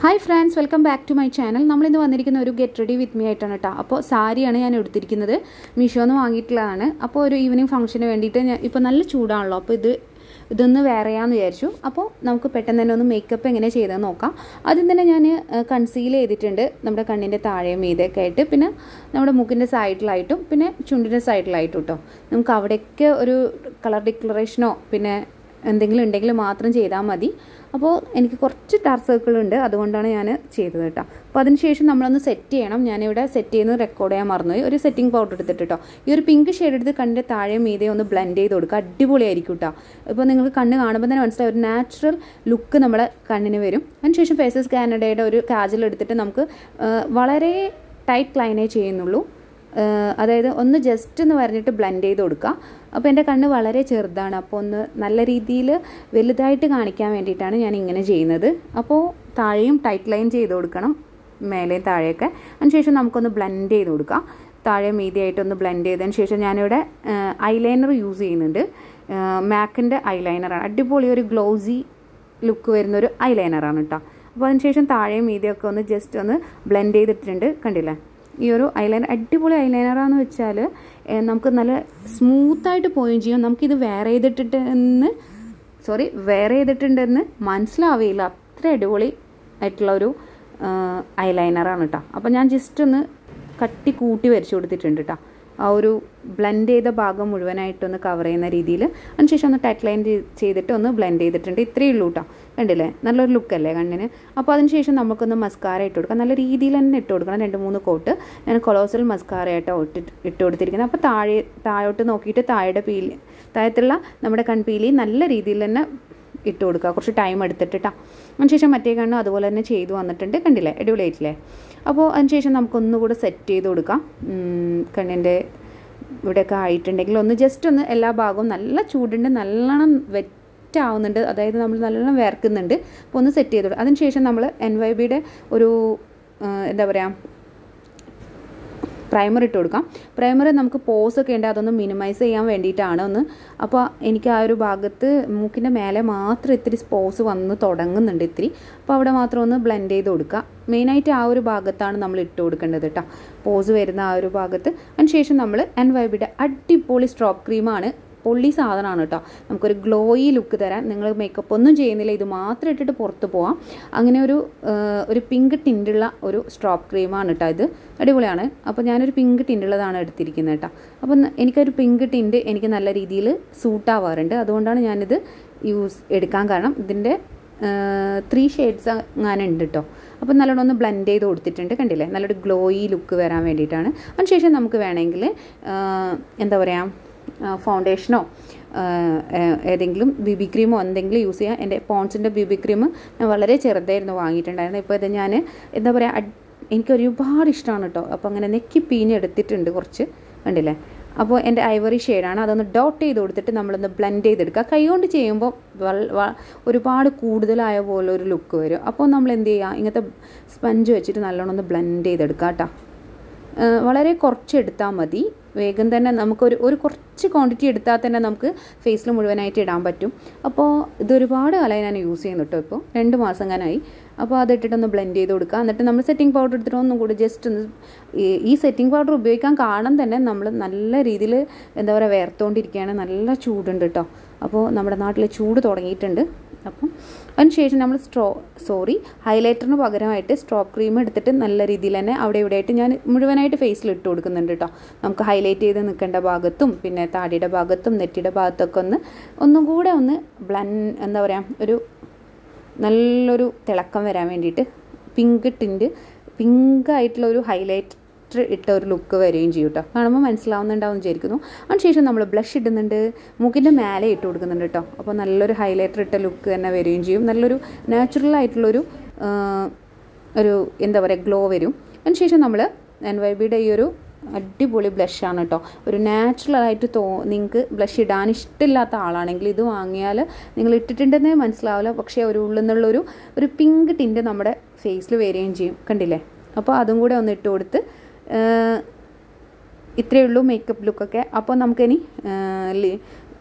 hi friends welcome back to my channel നമ്മളിന്ന് വന്നിരിക്കുന്ന ഒരു ഗെറ്റ് റെഡി വിത്ത് മീ ആയിട്ടാണ് കേട്ടോ അപ്പോൾ സാരിയാണ് ഞാൻ എടുത്തിരിക്കുന്നത് മീഷോന്ന് വാങ്ങിയിട്ടുള്ളതാണ് അപ്പോൾ ഒരു ഈവനിങ് ഫംഗ്ഷന് വേണ്ടിയിട്ട് ഞാൻ ഇപ്പോൾ നല്ല ചൂടാണല്ലോ അപ്പോൾ ഇത് ഇതൊന്ന് വേറെയാന്ന് വിചാരിച്ചു അപ്പോൾ നമുക്ക് പെട്ടെന്ന് തന്നെ ഒന്ന് മേക്കപ്പ് എങ്ങനെ ചെയ്തതെന്ന് നോക്കാം ആദ്യം തന്നെ ഞാൻ കൺസീൽ ചെയ്തിട്ടുണ്ട് നമ്മുടെ കണ്ണിൻ്റെ താഴെയും മീതെയൊക്കെ ആയിട്ട് പിന്നെ നമ്മുടെ മൂക്കിൻ്റെ സൈഡിലായിട്ടും പിന്നെ ചുണ്ടിൻ്റെ സൈഡിലായിട്ടും കേട്ടോ നമുക്ക് അവിടെയൊക്കെ ഒരു കളർ ഡിക്ലറേഷനോ പിന്നെ എന്തെങ്കിലും ഉണ്ടെങ്കിൽ മാത്രം ചെയ്താൽ മതി അപ്പോൾ എനിക്ക് കുറച്ച് ഡാർക്ക് സർക്കിൾ ഉണ്ട് അതുകൊണ്ടാണ് ഞാൻ ചെയ്തത് കേട്ടോ അപ്പോൾ അതിനുശേഷം നമ്മളൊന്ന് സെറ്റ് ചെയ്യണം ഞാനിവിടെ സെറ്റ് ചെയ്യുന്നത് റെക്കോർഡ് ചെയ്യാൻ മറന്നുപോയി ഒരു സെറ്റിംഗ് പൗഡർ എടുത്തിട്ട് കേട്ടോ ഈ ഒരു പിങ്ക് ഷെയ്ഡ് എടുത്ത് കണ്ണിൻ്റെ താഴെ മീതെ ഒന്ന് ബ്ലെൻഡ് ചെയ്ത് കൊടുക്കുക അടിപൊളിയായിരിക്കും കേട്ടോ ഇപ്പോൾ നിങ്ങൾക്ക് കണ്ണ് കാണുമ്പോൾ തന്നെ മനസ്സിലായി ഒരു നാച്ചുറൽ ലുക്ക് നമ്മുടെ കണ്ണിന് വരും അതിനുശേഷം ഫേസസ് കാനഡയുടെ ഒരു കാജൽ എടുത്തിട്ട് നമുക്ക് വളരെ ടൈറ്റ് ലൈനേ ചെയ്യുന്നുള്ളൂ അതായത് ഒന്ന് ജസ്റ്റ് ഒന്ന് വരഞ്ഞിട്ട് ബ്ലെൻഡ് ചെയ്ത് കൊടുക്കുക അപ്പോൾ എൻ്റെ കണ്ണ് വളരെ ചെറുതാണ് അപ്പോൾ ഒന്ന് നല്ല രീതിയിൽ വലുതായിട്ട് കാണിക്കാൻ വേണ്ടിയിട്ടാണ് ഞാൻ ഇങ്ങനെ ചെയ്യുന്നത് അപ്പോൾ താഴെയും ടൈറ്റ് ലൈൻ ചെയ്ത് കൊടുക്കണം മേലെയും താഴെയൊക്കെ അതിനുശേഷം നമുക്കൊന്ന് ബ്ലെൻഡ് ചെയ്ത് കൊടുക്കാം താഴെ മീതിയായിട്ടൊന്ന് ബ്ലെൻഡ് ചെയ്തതിന് ശേഷം ഞാനിവിടെ ഐലൈനർ യൂസ് ചെയ്യുന്നുണ്ട് മാക്കിൻ്റെ ഐലൈനറാണ് അടിപൊളി ഒരു ഗ്ലോസി ലുക്ക് വരുന്ന ഒരു ഐലൈനറാണ് കേട്ടോ അപ്പോൾ അതിനുശേഷം താഴെയും മീതിയൊക്കെ ഒന്ന് ജസ്റ്റ് ഒന്ന് ബ്ലെൻഡ് ചെയ്തിട്ടുണ്ട് കണ്ടില്ലേ ഈ ഒരു ഐലൈനർ അടിപൊളി ഐലൈനറാന്ന് വെച്ചാൽ നമുക്ക് നല്ല സ്മൂത്തായിട്ട് പോവുകയും ചെയ്യും നമുക്കിത് വേറെ ചെയ്തിട്ടിട്ടെന്ന് സോറി വേറെ ചെയ്തിട്ടുണ്ടെന്ന് മനസ്സിലാവില്ല അത്ര അടിപൊളി ആയിട്ടുള്ള ഒരു ഐലൈനറാണ് കേട്ടോ അപ്പോൾ ഞാൻ ജസ്റ്റ് ഒന്ന് കട്ടി കൂട്ടി വരച്ചു കൊടുത്തിട്ടുണ്ട് കേട്ടോ ആ ഒരു ബ്ലെൻഡ് ചെയ്ത ഭാഗം മുഴുവനായിട്ടൊന്ന് കവർ ചെയ്യുന്ന രീതിയിൽ അതിനുശേഷം ഒന്ന് ടൈറ്റ് ലൈൻ ചെയ്തിട്ട് ഒന്ന് ബ്ലെൻഡ് ചെയ്തിട്ടുണ്ട് ഇത്രയേ ഉള്ളൂ കേട്ടോ കണ്ടില്ലേ നല്ലൊരു ലുക്കല്ലേ കണ്ണിന് അപ്പോൾ അതിനുശേഷം നമുക്കൊന്ന് മസ്കാര ഇട്ട് കൊടുക്കാം നല്ല രീതിയിൽ തന്നെ ഇട്ട് കൊടുക്കണം രണ്ട് മൂന്ന് കോട്ട് ഞാൻ കൊളോസൽ മസ്കാര ആയിട്ടോ ഇട്ട് ഇട്ട് കൊടുത്തിരിക്കുന്നത് അപ്പോൾ താഴെ താഴോട്ട് നോക്കിയിട്ട് താഴെ പീലി താഴത്തുള്ള നമ്മുടെ കൺപീലി നല്ല രീതിയിൽ തന്നെ ഇട്ട് കൊടുക്കുക കുറച്ച് ടൈം എടുത്തിട്ടാ അതിനുശേഷം മറ്റേ കണ്ണും അതുപോലെ തന്നെ ചെയ്തു വന്നിട്ടുണ്ട് കണ്ടില്ലേ അടിപൊളിയായിട്ടില്ലേ അപ്പോൾ അതിനുശേഷം നമുക്കൊന്നുകൂടെ സെറ്റ് ചെയ്ത് കൊടുക്കാം കണ്ണിൻ്റെ ഇവിടെയൊക്കെ ആയിട്ടുണ്ടെങ്കിൽ ഒന്ന് ജസ്റ്റ് ഒന്ന് എല്ലാ ഭാഗവും നല്ല ചൂടുണ്ട് നല്ലോണം വെറ്റ് ആവുന്നുണ്ട് അതായത് നമ്മൾ നല്ലോണം വേർക്കുന്നുണ്ട് അപ്പോൾ ഒന്ന് സെറ്റ് ചെയ്ത് കൊടുക്കുക അതിനുശേഷം നമ്മൾ എൻ വൈ ബിയുടെ ഒരു എന്താ പറയുക പ്രൈമർ ഇട്ട് കൊടുക്കാം പ്രൈമർ നമുക്ക് പോസ് ഒക്കെ ഉണ്ട് അതൊന്ന് മിനിമൈസ് ചെയ്യാൻ വേണ്ടിയിട്ടാണ് ഒന്ന് അപ്പോൾ എനിക്ക് ആ ഒരു ഭാഗത്ത് മൂക്കിൻ്റെ മേലെ മാത്രം ഇത്തിരി പോസ് വന്ന് തുടങ്ങുന്നുണ്ട് ഇത്തിരി അപ്പോൾ അവിടെ മാത്രം ഒന്ന് ബ്ലെൻഡ് ചെയ്ത് കൊടുക്കുക മെയിനായിട്ട് ആ ഒരു ഭാഗത്താണ് നമ്മൾ ഇട്ട് കൊടുക്കേണ്ടത് കേട്ടോ പോസ് വരുന്ന ആ ഒരു ഭാഗത്ത് അതിനുശേഷം നമ്മൾ എൻ വൈബിയുടെ അടിപൊളി സ്ട്രോപ്പ് ക്രീമാണ് പൊള്ളി സാധനമാണ് കേട്ടോ നമുക്കൊരു ഗ്ലോയി ലുക്ക് തരാൻ നിങ്ങൾ മേക്കപ്പ് ഒന്നും ചെയ്യുന്നില്ല ഇത് മാത്രം ഇട്ടിട്ട് പുറത്ത് പോവാം അങ്ങനെ ഒരു ഒരു പിങ്ക് ടിൻറ്റുള്ള ഒരു സ്ട്രോപ്പ് ക്രീമാണ് കേട്ടോ ഇത് അടിപൊളിയാണ് അപ്പോൾ ഞാനൊരു പിങ്ക് ടിൻറ്റുള്ളതാണ് എടുത്തിരിക്കുന്നത് കേട്ടോ അപ്പം എനിക്കൊരു പിങ്ക് ടിൻറ്റ് എനിക്ക് നല്ല രീതിയിൽ സൂട്ടാവാറുണ്ട് അതുകൊണ്ടാണ് ഞാനിത് യൂസ് എടുക്കാൻ കാരണം ഇതിൻ്റെ ത്രീ ഷെയ്ഡ്സ് അങ്ങനെ ഉണ്ട് കേട്ടോ അപ്പോൾ നല്ലോണം ഒന്ന് ബ്ലെൻഡ് ചെയ്ത് കൊടുത്തിട്ടുണ്ട് കണ്ടില്ലേ നല്ലൊരു ഗ്ലോയി ലുക്ക് വരാൻ വേണ്ടിയിട്ടാണ് അതിനുശേഷം നമുക്ക് വേണമെങ്കിൽ എന്താ പറയുക ഫൗണ്ടേഷനോ ഏതെങ്കിലും ബി ബി ക്രീമോ എന്തെങ്കിലും യൂസ് ചെയ്യാം എൻ്റെ പോൺസിൻ്റെ ബി ബി ക്രീം ഞാൻ വളരെ ചെറുതായിരുന്നു വാങ്ങിയിട്ടുണ്ടായിരുന്നു ഇപ്പോൾ ഇത് ഞാൻ എന്താ പറയുക എനിക്ക് ഒരുപാട് ഇഷ്ടമാണ് കേട്ടോ അപ്പോൾ അങ്ങനെ നെക്കി പീഞ്ഞെടുത്തിട്ടുണ്ട് കുറച്ച് കണ്ടില്ലേ അപ്പോൾ എൻ്റെ ഐവറി ഷെയ്ഡാണ് അതൊന്ന് ഡോട്ട് ചെയ്ത് കൊടുത്തിട്ട് നമ്മളൊന്ന് ബ്ലെൻഡ് ചെയ്തെടുക്കുക കൈകൊണ്ട് ചെയ്യുമ്പോൾ ഒരുപാട് കൂടുതലായ പോലെ ഒരു ലുക്ക് വരും അപ്പോൾ നമ്മൾ എന്ത് ചെയ്യുക ഇങ്ങനത്തെ സ്പഞ്ച് വെച്ചിട്ട് നല്ലോണം ഒന്ന് ബ്ലെൻഡ് ചെയ്തെടുക്കുക കേട്ടോ വളരെ കുറച്ച് എടുത്താൽ മതി വേഗം തന്നെ നമുക്കൊരു ഒരു കുറച്ച് ക്വാണ്ടിറ്റി എടുത്താൽ തന്നെ നമുക്ക് ഫേസിൽ മുഴുവനായിട്ട് ഇടാൻ പറ്റും അപ്പോൾ ഇതൊരുപാട് കാലമായി ഞാൻ യൂസ് ചെയ്യുന്നു കേട്ടോ ഇപ്പോൾ രണ്ട് മാസം കാനായി അപ്പോൾ അതിട്ടിട്ടൊന്ന് ബ്ലെൻഡ് ചെയ്ത് കൊടുക്കുക എന്നിട്ട് നമ്മൾ സെറ്റിംഗ് പൗഡർ എടുത്തിട്ട് ഒന്നും കൂടി ജസ്റ്റ് ഒന്ന് ഈ സെറ്റിംഗ് പൗഡർ ഉപയോഗിക്കാൻ കാണാൻ തന്നെ നമ്മൾ നല്ല രീതിയിൽ എന്താ പറയുക വേർത്തുകൊണ്ടിരിക്കുകയാണ് നല്ല ചൂടുണ്ട് കേട്ടോ അപ്പോൾ നമ്മുടെ നാട്ടിൽ ചൂട് തുടങ്ങിയിട്ടുണ്ട് അപ്പം അതിനുശേഷം നമ്മൾ സ്ട്രോ സോറി ഹൈലൈറ്ററിന് പകരമായിട്ട് സ്ട്രോപ്പ് ക്രീം എടുത്തിട്ട് നല്ല രീതിയിൽ തന്നെ അവിടെ ഇവിടെ ആയിട്ട് ഞാൻ മുഴുവനായിട്ട് ഫേസിൽ ഇട്ട് കൊടുക്കുന്നുണ്ട് കേട്ടോ നമുക്ക് ഹൈലൈറ്റ് ചെയ്ത് നിൽക്കേണ്ട ഭാഗത്തും പിന്നെ താടിയുടെ ഭാഗത്തും നെറ്റിയുടെ ഭാഗത്തൊക്കെ ഒന്ന് ഒന്നും കൂടെ ഒന്ന് ബ്ലൻ എന്താ പറയുക ഒരു നല്ലൊരു തിളക്കം വരാൻ വേണ്ടിയിട്ട് പിങ്ക് ടിൻറ്റ് പിങ്ക് ആയിട്ടുള്ള ഒരു ഹൈലൈറ്റ് ഇട്ട ഒരു ലുക്ക് വരികയും ചെയ്യും കേട്ടോ കാണുമ്പോൾ മനസ്സിലാവുന്നുണ്ടാവും വിചാരിക്കുന്നു അതിനുശേഷം നമ്മൾ ബ്ലഷ് ഇടുന്നുണ്ട് മൂക്കിൻ്റെ മേലെ ഇട്ട് കൊടുക്കുന്നുണ്ട് കേട്ടോ അപ്പോൾ നല്ലൊരു ഹൈലൈറ്റർ ഇട്ട ലുക്ക് തന്നെ വരികയും ചെയ്യും നല്ലൊരു നാച്ചുറൽ ആയിട്ടുള്ളൊരു ഒരു എന്താ പറയുക ഗ്ലോ വരും അതിനുശേഷം നമ്മൾ എൻ വൈ ബിയുടെ ഈ ഒരു അടിപൊളി ബ്ലഷാണ് കേട്ടോ ഒരു നാച്ചുറലായിട്ട് തോ നിങ്ങൾക്ക് ബ്ലഷ് ഇടാൻ ഇഷ്ടമില്ലാത്ത ആളാണെങ്കിൽ ഇത് വാങ്ങിയാൽ നിങ്ങൾ ഇട്ടിട്ടുണ്ടെന്നേ മനസ്സിലാവില്ല പക്ഷേ ഒരു ഉള്ളിൽ നിന്നുള്ളൊരു ഒരു പിങ്ക് ടിൻറ്റ് നമ്മുടെ ഫേസിൽ വരികയും ചെയ്യും കണ്ടില്ലേ അപ്പോൾ അതും കൂടെ ഒന്ന് ഇട്ട് കൊടുത്ത് ഇത്രയേ ഉള്ളൂ മേക്കപ്പ് ലുക്കൊക്കെ അപ്പോൾ നമുക്കിനി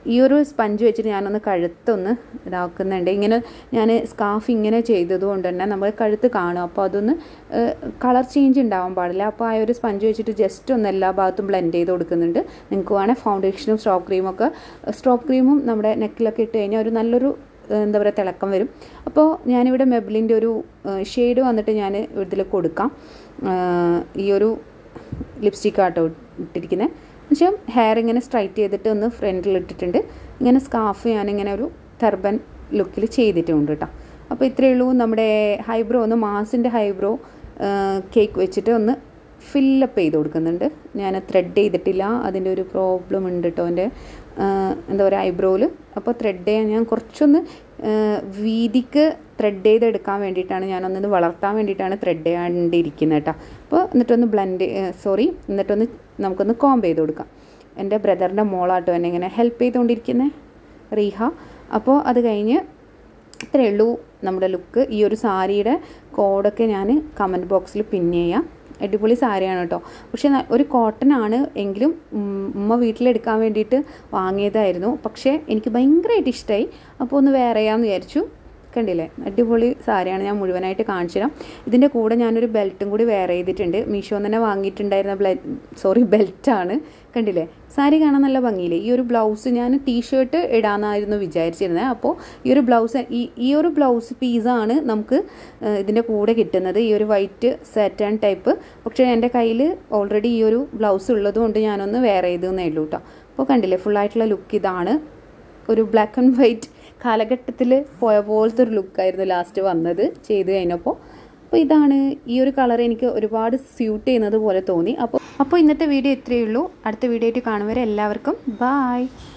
ഈ ഒരു സ്പഞ്ച് വെച്ചിട്ട് ഞാനൊന്ന് കഴുത്തൊന്ന് ഇതാക്കുന്നുണ്ട് ഇങ്ങനെ ഞാൻ സ്കാർഫ് ഇങ്ങനെ ചെയ്തതുകൊണ്ട് തന്നെ നമ്മൾ കഴുത്ത് കാണും അപ്പോൾ അതൊന്ന് കളർ ചേഞ്ച് ഉണ്ടാവാൻ പാടില്ല അപ്പോൾ ആ ഒരു സ്പഞ്ച് വെച്ചിട്ട് ജസ്റ്റ് ഒന്ന് എല്ലാ ഭാഗത്തും ബ്ലെൻഡ് ചെയ്ത് കൊടുക്കുന്നുണ്ട് നിങ്ങൾക്ക് വേണേൽ ഫൗണ്ടേഷനും സ്ട്രോക്ക് ക്രീമൊക്കെ സ്ട്രോക്ക് ക്രീമും നമ്മുടെ നെക്കിലൊക്കെ ഇട്ട് കഴിഞ്ഞാൽ ഒരു നല്ലൊരു എന്താ പറയുക തിളക്കം വരും അപ്പോൾ ഞാനിവിടെ മെബിലിൻ്റെ ഒരു ഷെയ്ഡ് വന്നിട്ട് ഞാൻ ഇതിൽ കൊടുക്കാം ഈ ഒരു ലിപ്സ്റ്റിക് ആട്ടോ ഇട്ടിരിക്കുന്നത് എന്നുവെച്ചാൽ ഹെയർ ഇങ്ങനെ സ്ട്രൈറ്റ് ചെയ്തിട്ട് ഒന്ന് ഫ്രണ്ടിൽ ഇട്ടിട്ടുണ്ട് ഇങ്ങനെ സ്കാർഫ് ഞാനിങ്ങനെ ഒരു ടർബൻ ലുക്കിൽ ചെയ്തിട്ടുണ്ട് കേട്ടോ അപ്പോൾ ഇത്രയേ ഉള്ളൂ നമ്മുടെ ഹൈബ്രോ ഒന്ന് മാസിൻ്റെ ഹൈബ്രോ കേക്ക് വെച്ചിട്ട് ഒന്ന് ഫില്ലപ്പ് ചെയ്ത് കൊടുക്കുന്നുണ്ട് ഞാൻ ത്രെഡ് ചെയ്തിട്ടില്ല അതിൻ്റെ ഒരു പ്രോബ്ലം ഉണ്ട് കേട്ടോ എൻ്റെ എന്താ പറയുക ഐബ്രോയിൽ അപ്പോൾ ത്രെഡ് ചെയ്യാൻ ഞാൻ കുറച്ചൊന്ന് വീതിക്ക് ത്രെഡ് ചെയ്തെടുക്കാൻ വേണ്ടിയിട്ടാണ് ഞാനൊന്നത് വളർത്താൻ വേണ്ടിയിട്ടാണ് ത്രെഡ് ചെയ്യാണ്ടിരിക്കുന്നത് കേട്ടോ അപ്പോൾ എന്നിട്ടൊന്ന് ബ്ലെൻഡ് സോറി എന്നിട്ടൊന്ന് നമുക്കൊന്ന് കോംബ് ചെയ്ത് കൊടുക്കാം എൻ്റെ ബ്രദറിൻ്റെ മോളാട്ടോ എന്നെ ഇങ്ങനെ ഹെൽപ്പ് ചെയ്തുകൊണ്ടിരിക്കുന്നത് റീഹ അപ്പോൾ അത് കഴിഞ്ഞ് ഇത്രയേ ഉള്ളൂ നമ്മുടെ ലുക്ക് ഈ ഒരു സാരിയുടെ കോഡൊക്കെ ഞാൻ കമൻറ്റ് ബോക്സിൽ പിൻ ചെയ്യാം അടിപൊളി സാരിയാണ് കേട്ടോ പക്ഷേ ഒരു കോട്ടൺ ആണ് എങ്കിലും ഉമ്മ വീട്ടിലെടുക്കാൻ വേണ്ടിയിട്ട് വാങ്ങിയതായിരുന്നു പക്ഷേ എനിക്ക് ഭയങ്കരമായിട്ട് ഇഷ്ടമായി അപ്പോൾ ഒന്ന് വേറെ ചെയ്യാമെന്ന് വിചാരിച്ചു കണ്ടില്ലേ അടിപൊളി സാരിയാണ് ഞാൻ മുഴുവനായിട്ട് കാണിച്ചു തരാം ഇതിൻ്റെ കൂടെ ഞാനൊരു ബെൽറ്റും കൂടി വെയർ ചെയ്തിട്ടുണ്ട് മീഷോ തന്നെ വാങ്ങിയിട്ടുണ്ടായിരുന്ന ബ്ലെ സോറി ബെൽറ്റാണ് കണ്ടില്ലേ സാരി കാണാൻ നല്ല ഭംഗിയില്ലേ ഈ ഒരു ബ്ലൗസ് ഞാൻ ടീഷർട്ട് ഇടാമെന്നായിരുന്നു വിചാരിച്ചിരുന്നത് അപ്പോൾ ഈ ഒരു ബ്ലൗസ് ഈ ഈ ഒരു ബ്ലൗസ് പീസാണ് നമുക്ക് ഇതിൻ്റെ കൂടെ കിട്ടുന്നത് ഈ ഒരു വൈറ്റ് സാറ്റൻ ടൈപ്പ് പക്ഷേ എൻ്റെ കയ്യിൽ ഓൾറെഡി ഈ ഒരു ബ്ലൗസ് ഉള്ളതുകൊണ്ട് ഞാനൊന്ന് വെയർ ചെയ്തേ ഉള്ളൂ കേട്ടോ അപ്പോൾ കണ്ടില്ലേ ഫുള്ളായിട്ടുള്ള ലുക്ക് ഇതാണ് ഒരു ബ്ലാക്ക് ആൻഡ് വൈറ്റ് കാലഘട്ടത്തിൽ പോയ പോലത്തെ ഒരു ലുക്കായിരുന്നു ലാസ്റ്റ് വന്നത് ചെയ്ത് കഴിഞ്ഞപ്പോൾ അപ്പോൾ ഇതാണ് ഈ ഒരു കളർ എനിക്ക് ഒരുപാട് സ്യൂട്ട് ചെയ്യുന്നത് പോലെ തോന്നി അപ്പോൾ അപ്പോൾ ഇന്നത്തെ വീഡിയോ ഇത്രയേ ഉള്ളൂ അടുത്ത വീഡിയോ ആയിട്ട് കാണുവരെ എല്ലാവർക്കും ബായ്